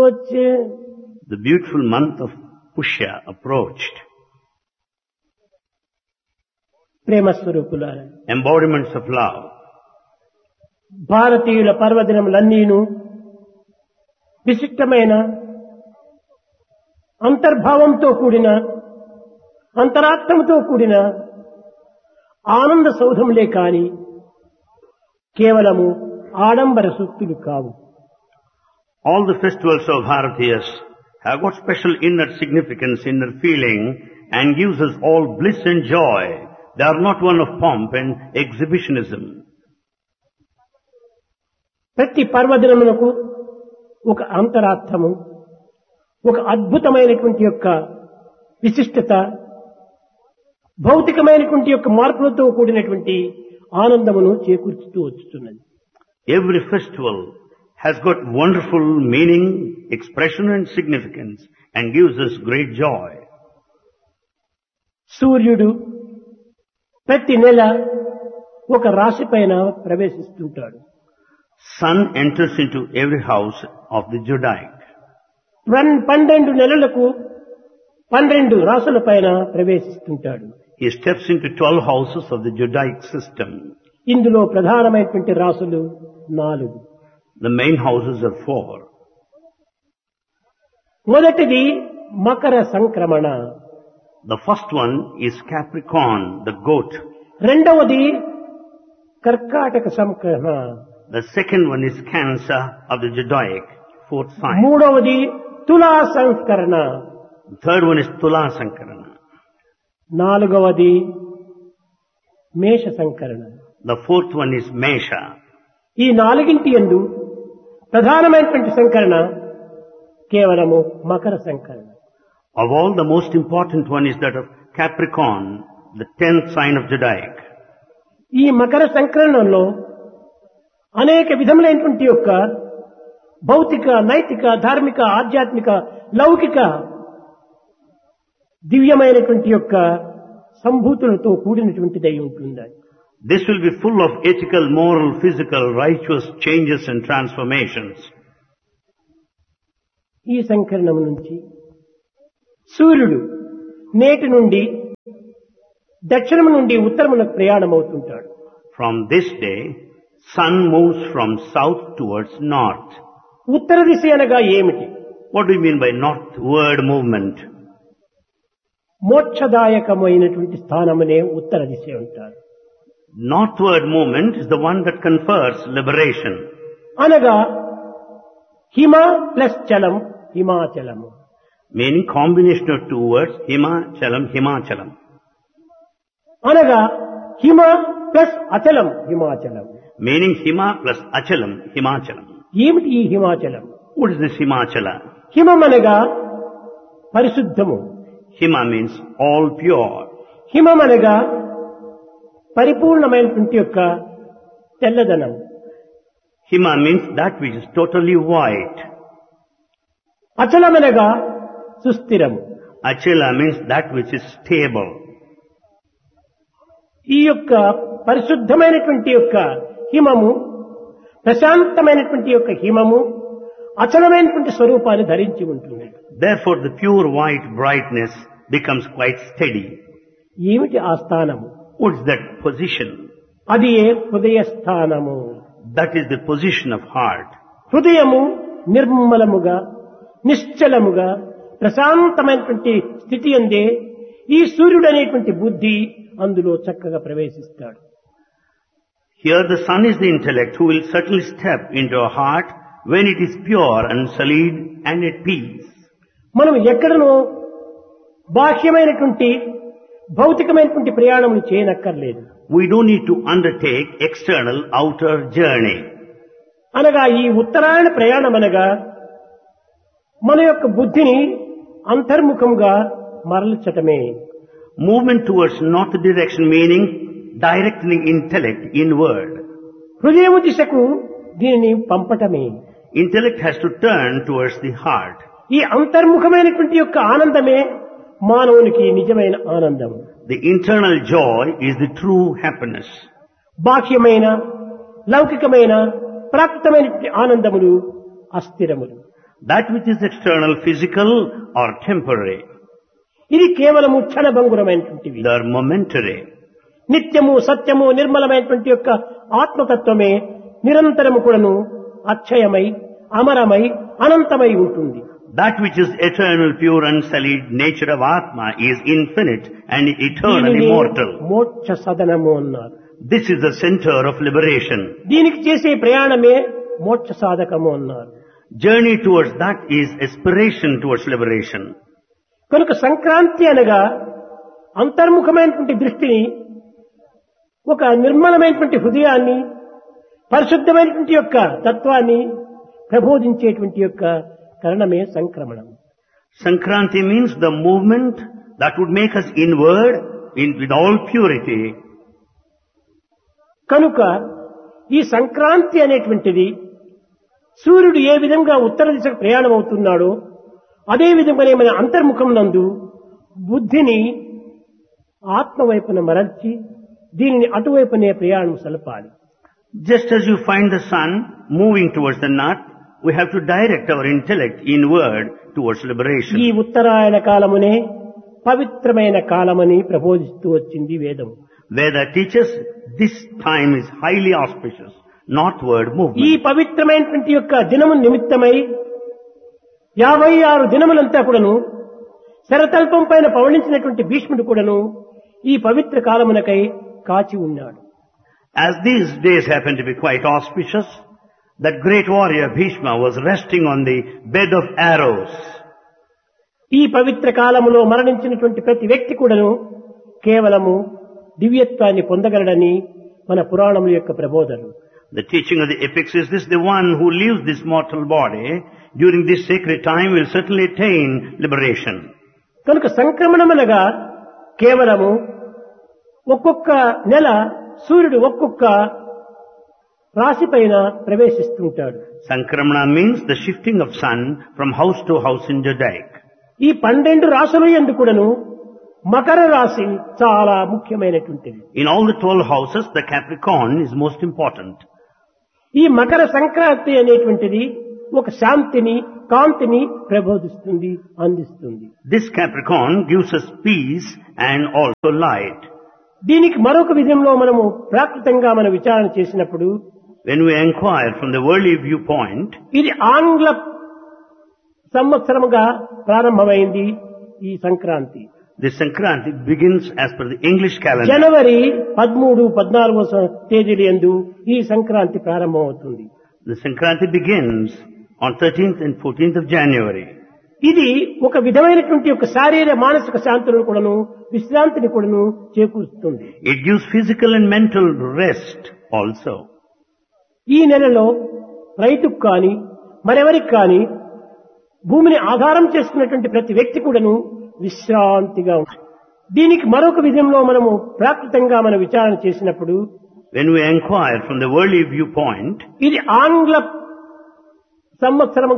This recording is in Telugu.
వచ్చే The beautiful month of Pushya approached. ప్రేమ స్వరూపులారా Embodiments of love. భారతీయుల పర్వదినములన్నీను విశిష్టమైన అంతర్భావంతో కూడిన అంతరాత్మతో కూడిన ఆనంద సౌధములే కాని కేవలము ఆడంబర సూక్తులు కావు All the festivals of Bharatiyas have got special inner significance, inner feeling, and gives us all bliss and joy. They are not one of pomp and exhibitionism. ప్రతి పర్వదినమునకు ఒక అంతరార్థము ఒక అద్భుతమైనటువంటి యొక్క విశిష్టత భౌతికమైనటువంటి యొక్క మార్పులతో కూడినటువంటి ఆనందమును చేకూర్చుతూ వచ్చుతున్నది Every festival has got wonderful meaning, expression and significance and gives us great joy. సూర్యుడు ప్రతి నెల ఒక రాశి పైన ప్రవేశిస్తుంటాడు Sun enters into every house of the Judaic. పన్- పన్నెండు నెలలకు పన్నెండు రాసుల పైన ప్రవేశిస్తుంటాడు He steps into twelve houses of the Judaic system. ఇందులో ప్రధానమైనటువంటి రాసులు నాలుగు The main houses are four. మొదటిది మకర సంక్రమణ The first one is Capricorn, the goat. రెండవది కర్కాటక సంక్రమణ The second one is Cancer of the Judaic, fourth sign. మూడవది తులా సంస్కరణ Third one is Tula Sankarana. నాలుగవది మేష సంకరణ The fourth one is Mesha. ఈ నాలుగింటి ఎందు ప్రధానమైనటువంటి సంకరణ కేవలము మకర సంకరణ Of all, the most important one is that of Capricorn, the tenth sign of Judaic. ఈ మకర సంకరణంలో అనేక విధములైనటువంటి యొక్క భౌతిక నైతిక ధార్మిక ఆధ్యాత్మిక లౌకిక దివ్యమైనటువంటి యొక్క సంభూతులతో కూడినటువంటిదై ఉంటుంది This will be full of ethical, moral, physical, righteous changes and transformations. ఈ సంకరణం నుంచి సూర్యుడు నేటి నుండి దక్షిణం నుండి ఉత్తరములకు ప్రయాణం అవుతుంటాడు From this day, sun moves from south towards north. ఉత్తర దిశ అనగా ఏమిటి What do you mean by northward movement? మోక్షదాయకమైనటువంటి స్థానమనే ఉత్తర దిశ అంటారు Northward movement is the one that confers liberation. అనగా హిమ ప్లస్ చలం హిమాచలము Meaning combination of two words, Himachalam, Himachalam. అనగా హిమ ప్లస్ అచలం Himachalam Meaning Hima plus Achalam, Himachalam. ఏమిటి ఈ హిమాచలం What is this Himachala? హిమం అనగా పరిశుద్ధము Hima means all pure. హిమం అనగా పరిపూర్ణమైనటువంటి యొక్క తెల్లదనం Hima means that which is totally white. అచలమనగా సుస్థిరం Achala means that which is stable. ఈ యొక్క పరిశుద్ధమైనటువంటి యొక్క హిమము ప్రశాంతమైనటువంటి యొక్క హిమము అచలమైనటువంటి స్వరూపాన్ని ధరించి ఉంటుంది Therefore the pure white brightness becomes quite steady. ఏమిటి ఆ స్థానము What is that position? అది ఏ హృదయ స్థానము That is the position of heart. హృదయము నిర్మలముగా నిశ్చలముగా ప్రశాంతమైనటువంటి స్థితి అందే ఈ సూర్యుడు అనేటువంటి బుద్ధి అందులో చక్కగా ప్రవేశిస్తాడు Here the sun is the intellect who will certainly step into a heart when it is pure and solid and at peace. మనం ఎక్కడనో బాహ్యమైనటువంటి భౌతికమైనటువంటి ప్రయాణములు చేయనక్కర్లేదు We don't need to undertake external outer journey. అనగా ఈ ఉత్తరాయణ ప్రయాణం అనగా మన యొక్క బుద్ధిని అంతర్ముఖంగా మరల్చటమే Movement towards north direction meaning directing intellect inward. హృదయము దిశకు దీనిని పంపటమే Intellect has to turn towards the heart. ఈ అంతర్ముఖమైనటువంటి యొక్క ఆనందమే మానవునికి నిజమైన ఆనందం The internal joy is the true happiness. బాహ్యమైన లౌకికమైన ప్రాప్తమైనటువంటి ఆనందములు అస్థిరములు That which is external, physical or temporary, ఇది కేవలము క్షణభంగురమైనటువంటివి they are momentary. నిత్యము సత్యము నిర్మలమైనటువంటి యొక్క ఆత్మతత్వమే నిరంతరము కూడాను అక్షయమై అమరమై అనంతమై ఉంటుంది That which is eternal, pure, unsullied nature of Atma is infinite and eternal, దీనిని immortal. మోక్ష సదనము అన్నారు This is the center of liberation. దీనికి చేసే ప్రయాణమే మోక్ష సాధకము అన్నారు Journey towards that is aspiration towards liberation. కనుక సంక్రాంతి అనగా అంతర్ముఖమైనటువంటి దృష్టిని ఒక నిర్మలమైనటువంటి హృదయాన్ని పరిశుద్ధమైనటువంటి యొక్క తత్వాన్ని ప్రబోధించేటువంటి యొక్క కరణమే సంక్రమణం Sankranti means the movement that would make us inward in, with all purity. కనుక ఈ సంక్రాంతి అనేటువంటిది సూర్యుడు ఏ విధంగా ఉత్తర దిశకు ప్రయాణం అవుతున్నాడో అదే విధంగానే మన అంతర్ముఖం నందు బుద్ధిని ఆత్మ వైపున మరల్చి దీనిని అటువైపునే ప్రయాణం సలపాలి Just as you find the sun moving towards the north, we have to direct our intellect inward towards ఈ liberation. ఉత్తరాయణ కాలమునే పవిత్రమైన కాలమని ప్రబోధిస్తూ వచ్చింది వేదం Veda teaches this time is highly auspicious, northward ఈ movement. పవిత్రమైనటువంటి యొక్క దినము నిమిత్తమై యాభై ఆరు దినములంతా కూడాను శరతల్పం పైన పవళించినటువంటి భీష్ముడు కూడాను ఈ పవిత్ర కాలమునకై కాచి ఉన్నాడు As these days happen to be quite auspicious, that great warrior Bhishma was resting on the bed of arrows. ఈ పవిత్ర కాలములో మరణించినటువంటి ప్రతి వ్యక్తి కూడాను కేవలము దివ్యత్వాన్ని పొందగలడని మన పురాణముల యొక్క ప్రబోధన The teaching of the epics is this, the one who leaves this mortal body during this sacred time will certainly attain liberation. కనుక సంక్రమణమనగా కేవలము ఒక్కొక్క నెల సూర్యుడు ఒక్కొక్క రాశి పైన ప్రవేశిస్తుంటాడు Sankramana means the shifting of sun from house to house in Jodaic. ఈ పన్నెండు రాశులు ఎందు కూడాను మకర రాశి చాలా ముఖ్యమైనటువంటిది In all the twelve houses, the Capricorn is most important. ఈ మకర సంక్రాంతి అనేటువంటిది ఒక శాంతిని కాంతిని ప్రబోధిస్తుంది అందిస్తుంది This Capricorn gives us peace and also light. దీనికి మరొక విధంలో మనము ప్రాకృతంగా మనం విచారణ చేసినప్పుడు When we inquire from the worldly viewpoint, ఇది ఆంగ్ల సంవత్సరముగా ప్రారంభమైంది ఈ Sankranti this Sankranti begins as per the English calendar. జనవరి పదమూడు పద్నాలుగో స- తేదీల యందు ఈ సంక్రాంతి ప్రారంభమవుతుంది The Sankranti begins on 13th and 14th of January. ఇది ఒక విధమైనటువంటి ఒక శారీర మానసిక శాంతులను కూడాను విశ్రాంతిని కూడాను చేకూరుస్తుంది It gives physical and mental rest also. ఈ నెలలో రైతుకు కానీ మరెవరికి కానీ భూమిని ఆధారం చేసుకున్నటువంటి ప్రతి వ్యక్తి కూడాను విశ్రాంతిగా ఉంటుంది దీనికి మరొక విధంలో మనము ప్రాకృతంగా మనం విచారణ చేసినప్పుడు When we inquire from the worldly viewpoint, ఇది ఆంగ్ల సంవత్సరం